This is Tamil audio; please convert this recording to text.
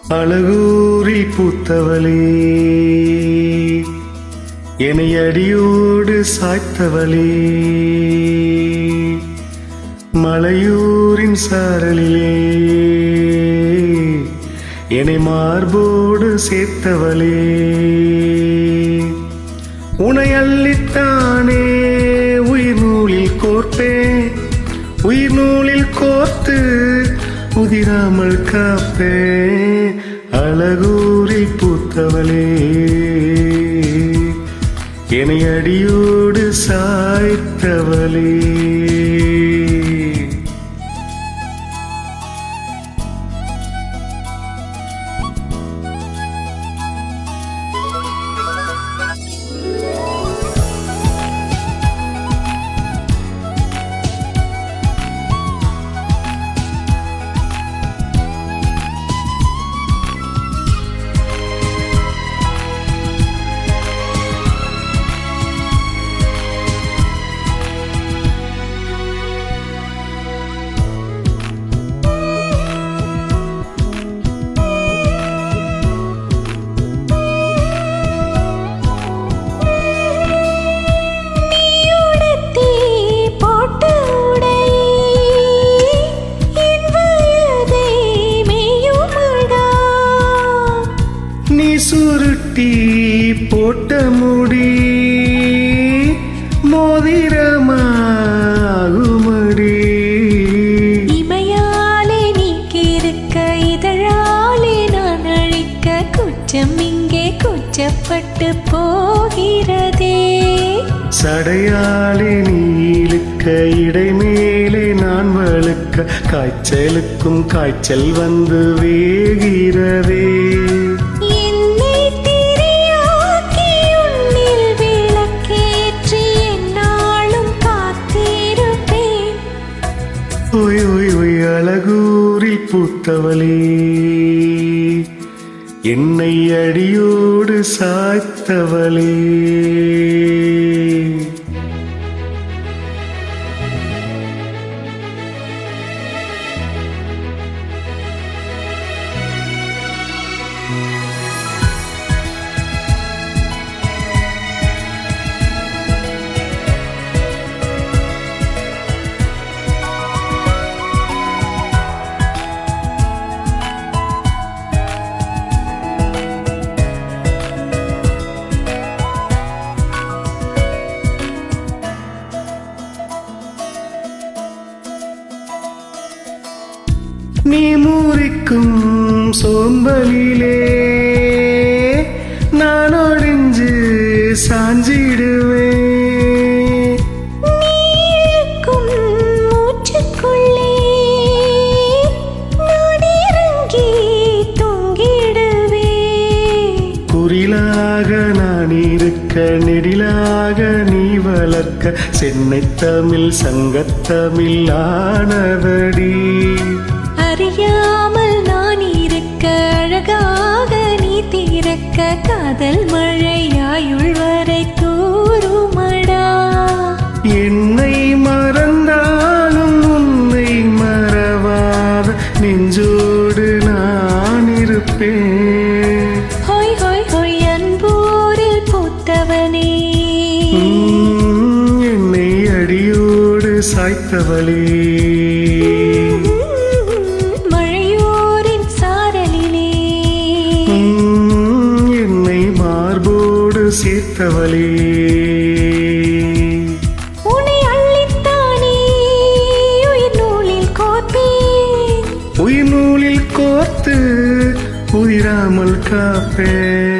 அழகூரி பூத்தவளே என்னை அடியோடு சாய்த்தவளே மலையூரின் சாரலிலே என்னை மார்போடு சேர்த்தவளே உனை அள்ளித்தானே உயிர் நூலில் கோர்ப்பேன் உயிர் நூலில் கோர்த்து உதிராமல் காப்பே அழகூரில் பூத்தவளே என்னை அடியோடு சாய்த்தவளே நீயுடுத்தி போட்ட உடை என் வயதை மேயுமடா நீ சுருட்டி போட்ட முடி மோதிரமாகுமடி இமையாலே நீக்கிருக்க இதழாலே நான் அழிக்க குற்றம் இங்கே குற்றப்பட்டு போகிறதே சடையாலே நீ இழுக்க இடைமேலே நான் வழுக்க காய்ச்சலுக்கும் காய்ச்சல் வந்து வேகிறதே என்னை திரியாக்கி உன்னில் விளக்கேற்றி எந்நாளும் காத்திருப்பேன் ஒய் ஒய் ஒய் அழகூரில் பூத்தவளே என்னை அடியோடு சாய்த்தவளே நீ மூரிக்கும் சோம்பலிலே நான் ஒழிஞ்சு சாஞ்சிடுவேன் நீக்கும் மூச்சுக்குள்ளே நான் இறங்கி தொங்கிடுவேன் குரிலாக நான் இருக்க நெடிலாக நீ வளர்க்க சென்னை தமிழ் சங்கத்தமிழ் ஆனதடி அறியாமல் நான் இருக்க அழகாக நீ திறக்க காதல் மழையாயுள் வரை தூருமடா என்னை மறந்தாலும் உன்னை மறவாத நெஞ்சோடு நான் இருப்பேன் ஹொய் ஹொய் ஹொய் அன்பூரில் பூத்தவனே உம், என்னை அடியோடு சாய்த்தவளே மழையோரின் சாரலிலே உம், என்னை மார்போடு சேர்த்தவளே உன்னை அள்ளித்தானே உயிர் நூலில் கோர்ப்பேன் உயிர் நூலில் கோர்த்து உயிராமல் காப்பேன்